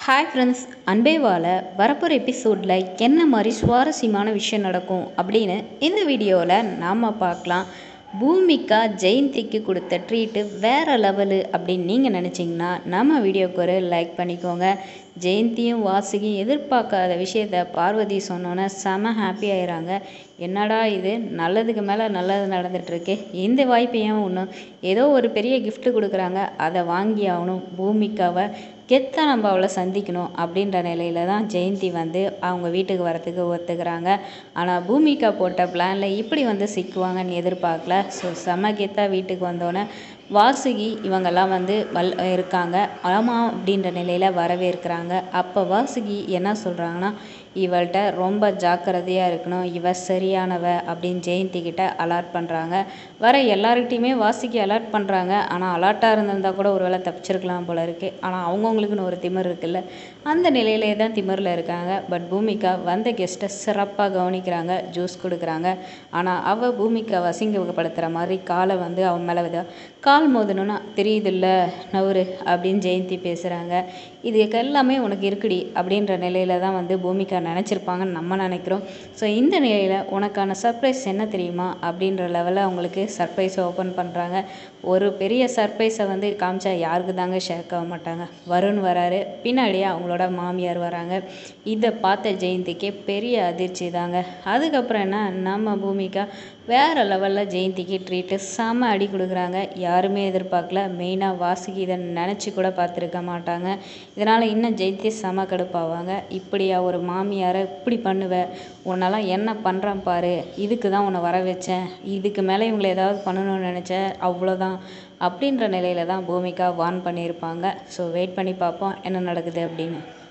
hi friends அன்பே வாழ வரப்போகிற எபிசோடில் என்ன மாதிரி சுவாரஸ்யமான விஷயம் நடக்கும் அப்படின்னு இந்த வீடியோவில் நாம் பார்க்கலாம் பூமிகா ஜெயந்திக்கு கொடுத்த ட்ரீட்டு வேறு லெவலு அப்படின்னு நீங்கள் நினச்சிங்கன்னா நம்ம வீடியோக்கு ஒரு லைக் பண்ணிக்கோங்க ஜெயந்தியும் வாசுகியும் எதிர்பார்க்காத விஷயத்த பார்வதி சொன்னோன்னே செம ஹாப்பி ஆயிடுறாங்க என்னடா இது நல்லதுக்கு மேலே நல்லது நடந்துகிட்ருக்கு இந்த வாய்ப்பு ஏன் ஒன்றும் ஏதோ ஒரு பெரிய gift கொடுக்குறாங்க அதை வாங்கி ஆகணும் பூமிக்காவை கெத்தா நம்ம அவளை சந்திக்கணும் அப்படின்ற நிலையில தான் ஜெயந்தி வந்து அவங்க வீட்டுக்கு வரத்துக்கு ஒத்துக்கிறாங்க ஆனால் பூமிகா போட்ட பிளானில் இப்படி வந்து சிக்குவாங்கன்னு எதிர்பார்க்கல ஸோ செம கெத்தா வீட்டுக்கு வந்தோடனே வாசுகி இவங்கெல்லாம் வந்து வல் இருக்காங்க ஆமாம் அப்படின்ற நிலையில் வரவேற்கிறாங்க அப்போ வாசுகி என்ன சொல்கிறாங்கன்னா இவள்கிட்ட ரொம்ப ஜாக்கிரதையாக இருக்கணும் இவ சரியானவ அப்படின்னு ஜெயந்தி கிட்ட அலாட் பண்ணுறாங்க வர எல்லார்கிட்டையுமே வாசுகி அலாட் பண்ணுறாங்க ஆனால் அலாட்டாக இருந்திருந்தா கூட ஒரு வேளை தப்பிச்சிருக்கலாம் போல இருக்குது ஆனால் அவங்கவுங்களுக்குன்னு ஒரு திமிர் இருக்குல்ல அந்த நிலையிலே தான் திமிரில் இருக்காங்க பட் பூமிகா வந்த கெஸ்ட்டை சிறப்பாக கவனிக்கிறாங்க ஜூஸ் கொடுக்குறாங்க ஆனால் அவள் பூமிகாவை அசிங்கப்படுத்துகிற மாதிரி காலை வந்து அவன் மேலே விதா கால் மோதணும்னா தெரியுதுல்ல நவரு அப்படின்னு ஜெயந்தி பேசுகிறாங்க இதுக்கு எல்லாமே உனக்கு இருக்குடி அப்படின்ற நிலையில தான் வந்து பூமிகா நினச்சிருப்பாங்கன்னு நம்ம நினைக்கிறோம் ஸோ இந்த நிலையில் உனக்கான சர்ப்ரைஸ் என்ன தெரியுமா அப்படின்ற லெவலில் அவங்களுக்கு சர்ப்ரைஸை ஓப்பன் பண்ணுறாங்க ஒரு பெரிய சர்ப்ரைஸை வந்து காமிச்சா யாருக்கு தாங்க ஷேக் ஆக மாட்டாங்க வருண் வராரு பின்னாடியே அவங்களோட மாமியார் வராங்க இதை பார்த்த ஜெயந்திக்கு பெரிய அதிர்ச்சி தாங்க அதுக்கப்புறம் என்ன நம்ம பூமிகா வேறு லெவலில் ஜெயந்திக்கு ட்ரீட்டு செம அடி கொடுக்குறாங்க யாருமே எதிர்பார்க்கல மெயினாக வாசுகி இதை நினச்சி கூட பார்த்துருக்க மாட்டாங்க இதனால் இன்னும் ஜெயந்தி செம கடுப்பாவாங்க இப்படியா ஒரு மாமியாரை இப்படி பண்ணுவ உன்னெல்லாம் என்ன பண்ணுறான் பாரு இதுக்கு தான் உன்னை வர வச்சேன் இதுக்கு மேலே இவங்களை ஏதாவது பண்ணணும்னு நினச்சேன் அவ்வளோதான் அப்படின்ற நிலையில தான் பூமிகா வார்ன் பண்ணியிருப்பாங்க ஸோ வெயிட் பண்ணி பார்ப்போம் என்ன நடக்குது அப்படின்னு